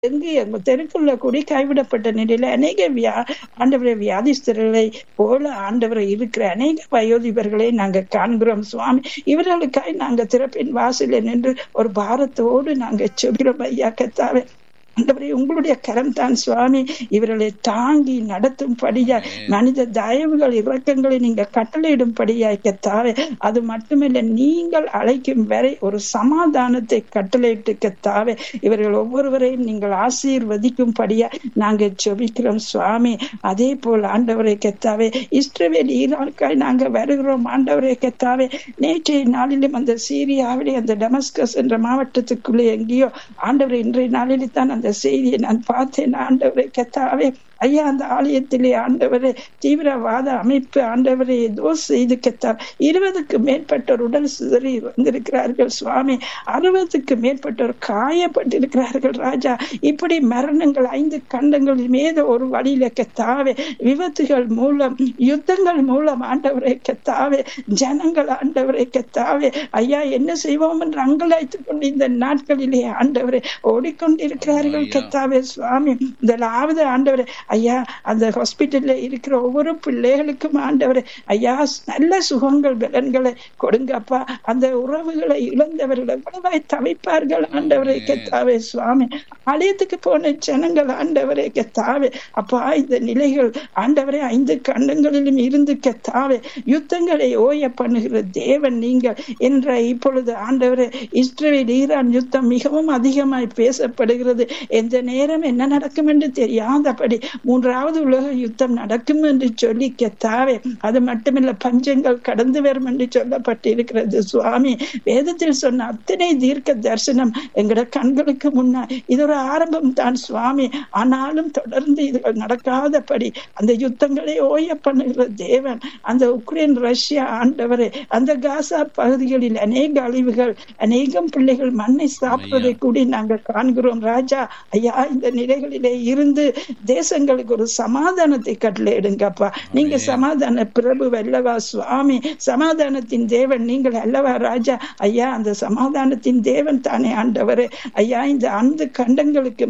எங்கு எங்க தெருக்குள்ள கூடி கைவிடப்பட்ட நிலையில அநேக வியா ஆண்டவரை வியாதிஸ்தர்களை போல ஆண்டவரை இருக்கிற அநேக வயோதிபர்களை நாங்க காண்கிறோம் சுவாமி இவர்களுக்காய் நாங்க திறப்பின் வாசலில் நின்று ஒரு பாரத்தோடு நாங்க செபிக்கிறோம் ஐயா கத்தாவே ஆண்டவரே உங்களுடைய கரம் தான் சுவாமி இவர்களை தாங்கி நடத்தும்படியாய் மனித தயவுகள் இரக்கங்களை நீங்க கட்டளையிடும்படியாய் கத்தாவே அது மட்டுமில்ல நீங்கள் அழைக்கும் வரை ஒரு சமாதானத்தை கட்டளையிட்டு கத்தாவே இவர்கள் ஒவ்வொருவரையும் நீங்கள் ஆசீர்வதிக்கும்படியா நாங்க ஜெபிக்கிறோம் சுவாமி அதே போல் ஆண்டவரை கத்தாவே இஸ்ரவேல் ஈரானுக்காய் நாங்க வருகிறோம் ஆண்டவரை கத்தாவே நேற்றைய நாளிலும் அந்த சீரியாவிலே அந்த டமஸ்கஸ் என்ற மாவட்டத்துக்குள்ளே எங்கேயோ ஆண்டவர் இன்றைய நாளிலே தான் அந்த செய்தியை நான் பார்த்தேன் ஆண்டவரை கத்தாவே ஐயா அந்த ஆலயத்திலே ஆண்டவரே தீவிரவாத அமைப்பு ஆண்டவரை ஏதோ செய்து கத்தார் இருபதுக்கு மேற்பட்டோர் உடல் சிதறி வந்திருக்கிறார்கள் சுவாமி அறுபதுக்கு மேற்பட்டோர் காயப்பட்டிருக்கிறார்கள் ராஜா இப்படி மரணங்கள் ஐந்து கண்டங்களில் மீது ஒரு வழியில கத்தாவே விபத்துகள் மூலம் யுத்தங்கள் மூலம் ஆண்டவரை கத்தாவே ஜனங்கள் ஆண்டவரை கத்தாவே ஐயா என்ன செய்வோம் என்று அங்கலாய்த்து கொண்டு இந்த நாட்களிலே ஆண்டவரை ஓடிக்கொண்டிருக்கிறார்கள் கத்தாவே சுவாமி முதலாவது ஆண்டவரை ஐயா அந்த ஹாஸ்பிட்டல்ல இருக்கிற ஒவ்வொரு பிள்ளைகளுக்கும் ஆண்டவரை ஐயா நல்ல சுகங்கள் பலன்களை கொடுங்கப்பா அந்த உறவுகளை இழந்தவர்கள் எவ்வளவாய் தவிப்பார்கள் ஆண்டவரை கத்தாவே சுவாமி ஆலயத்துக்கு போன ஜனங்கள் ஆண்டவரை கத்தாவே அப்பா இந்த நிலைகள் ஆண்டவரை ஐந்து கண்டங்களிலும் இருந்து கத்தாவே யுத்தங்களை ஓய பண்ணுகிற தேவன் நீங்கள் என்ற இப்பொழுது ஆண்டவரை இஸ்ரேல் ஈரான் யுத்தம் மிகவும் அதிகமாய் பேசப்படுகிறது எந்த நேரம் என்ன நடக்கும் என்று தெரியாதபடி மூன்றாவது உலக யுத்தம் நடக்கும் என்று சொல்லி கெத்தாவே அது மட்டுமில்ல பஞ்சங்கள் கடந்து வரும் என்று சொல்லப்பட்டிருக்கிறது சுவாமி வேதத்தில் சொன்ன அத்தனை தீர்க்க தரிசனம் எங்கட கண்களுக்கு முன்னால் இது ஒரு ஆரம்பம் தான் சுவாமி ஆனாலும் தொடர்ந்து இதுகள் நடக்காதபடி அந்த யுத்தங்களை ஓய பண்ணுகிற தேவன் அந்த உக்ரைன் ரஷ்யா ஆண்டவரை அந்த காசா பகுதிகளில் அநேக அழிவுகள் அநேகம் பிள்ளைகள் மண்ணை சாப்பிடுவதை கூடி நாங்கள் காண்கிறோம் ராஜா ஐயா இந்த நிலைகளிலே இருந்து தேசங்களுக்கு ஒரு சமாதானத்தை கட்டளையிடுங்கப்பா நீங்க சமாதான பிரபு அல்லவா சுவாமி சமாதானத்தின் தேவன் நீங்கள் அல்லவா ராஜா ஐயா அந்த சமாதானத்தின் தேவன் தானே ஆண்டவரே ஐயா இந்த அந்த கண்டங்களுக்கு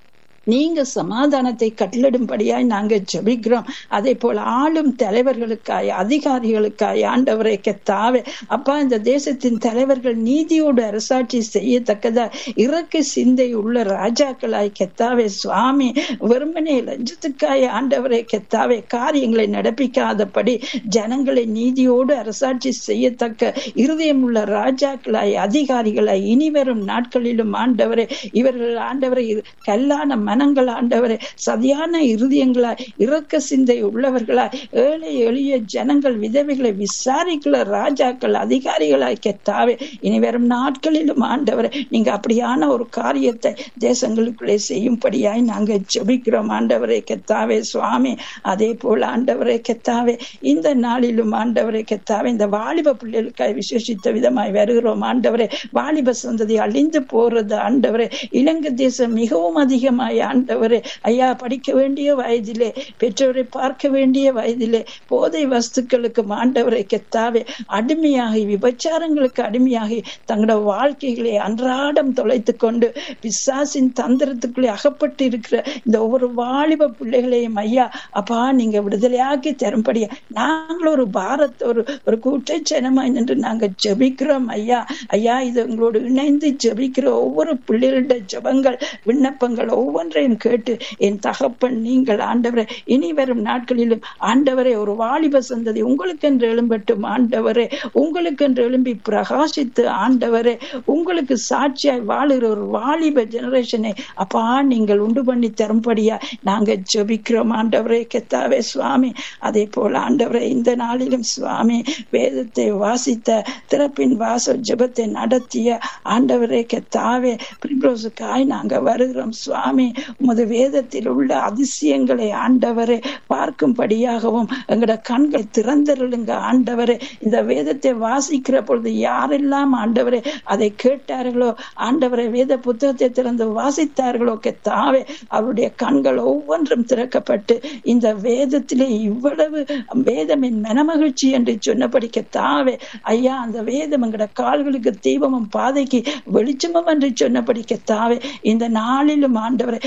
நீங்க சமாதானத்தை கட்டளிடும்படியாய் நாங்க ஜபிக்கிறோம் அதே போல ஆளும் தலைவர்களுக்காய் அதிகாரிகளுக்காய் ஆண்டவரை கெத்தாவே அப்பா இந்த தேசத்தின் தலைவர்கள் நீதியோடு அரசாட்சி செய்யத்தக்கதா இறக்க சிந்தை உள்ள ராஜாக்களாய் கெத்தாவே சுவாமி வெறுமனே லஞ்சத்துக்காய் ஆண்டவரை கெத்தாவே காரியங்களை நடப்பிக்காதபடி ஜனங்களை நீதியோடு அரசாட்சி செய்யத்தக்க இருதயம் உள்ள ராஜாக்களாய் அதிகாரிகளாய் இனிவரும் நாட்களிலும் ஆண்டவரை இவர்கள் ஆண்டவரை கல்லான மனங்கள் ஆண்டவரே சதியான இருதயங்களாய் இறக்க சிந்தை உள்ளவர்களாய் ஏழை எளிய ஜனங்கள் விதவைகளை விசாரிக்கல ராஜாக்கள் அதிகாரிகளாய் கெத்தாவே இனி வரும் நாட்களிலும் ஆண்டவரை நீங்க அப்படியான ஒரு காரியத்தை தேசங்களுக்குள்ளே செய்யும்படியாய் நாங்க ஜபிக்கிறோம் ஆண்டவரை கெத்தாவே சுவாமி அதே போல ஆண்டவரை கெத்தாவே இந்த நாளிலும் ஆண்டவரை கெத்தாவே இந்த வாலிப பிள்ளைகளுக்காய் விசேஷித்த விதமாய் வருகிறோம் ஆண்டவரே வாலிப சந்ததி அழிந்து போறது ஆண்டவரே இலங்கை தேசம் மிகவும் அதிகமாய் ஆண்டவரே ஐயா படிக்க வேண்டிய வயதிலே பெற்றோரை பார்க்க வேண்டிய வயதிலே போதை வஸ்துக்களுக்கு ஆண்டவரை கெத்தாவே அடிமையாகி விபச்சாரங்களுக்கு அடிமையாகி தங்களோட வாழ்க்கைகளை அன்றாடம் தொலைத்து கொண்டு பிசாசின் தந்திரத்துக்குள்ளே அகப்பட்டு இருக்கிற இந்த ஒவ்வொரு வாலிப பிள்ளைகளையும் ஐயா அப்பா நீங்க விடுதலையாக்கி தரும்படியா நாங்கள் ஒரு பாரத் ஒரு ஒரு கூட்டச்சனமாய் நின்று நாங்க ஜபிக்கிறோம் ஐயா ஐயா இது உங்களோடு இணைந்து ஜபிக்கிற ஒவ்வொரு பிள்ளைகளுடைய ஜபங்கள் விண்ணப்பங்கள் ஒவ்வொன்றையும் கேட்டு என் தகப்பன் நீங்கள் ஆண்டவரை இனி வரும் நாட்களிலும் ஆண்டவரை ஒரு வாலிப சந்ததி உங்களுக்கென்று எழும்பட்டும் ஆண்டவரே உங்களுக்கென்று எழும்பி பிரகாசித்து ஆண்டவரே உங்களுக்கு சாட்சியாய் வாழுகிற ஒரு வாலிப ஜெனரேஷனை அப்பா நீங்கள் உண்டு பண்ணி தரும்படியா நாங்க ஜபிக்கிறோம் ஆண்டவரே கெத்தாவே சுவாமி அதே போல ஆண்டவரை இந்த நாளிலும் சுவாமி வேதத்தை வாசித்த திறப்பின் வாசல் ஜபத்தை நடத்திய ஆண்டவரே கெத்தாவே பிரிப்ரோஸுக்காய் நாங்க வருகிறோம் சுவாமி உமது வேதத்தில் உள்ள அதிசயங்களை ஆண்டவரே பார்க்கும்படியாகவும் எங்களோட கண்களை திறந்தருளுங்க ஆண்டவரே இந்த வேதத்தை வாசிக்கிற பொழுது யாரெல்லாம் ஆண்டவரே அதை கேட்டார்களோ ஆண்டவரை வேத புத்தகத்தை திறந்து வாசித்தார்களோ தாவே அவருடைய கண்கள் ஒவ்வொன்றும் திறக்கப்பட்டு இந்த வேதத்திலே இவ்வளவு வேதமின் மனமகிழ்ச்சி என்று சொன்னபடிக்க தாவே ஐயா அந்த வேதம் எங்கட கால்களுக்கு தீபமும் பாதைக்கு வெளிச்சமும் என்று சொன்னபடிக்க தாவே இந்த நாளிலும் ஆண்டவரை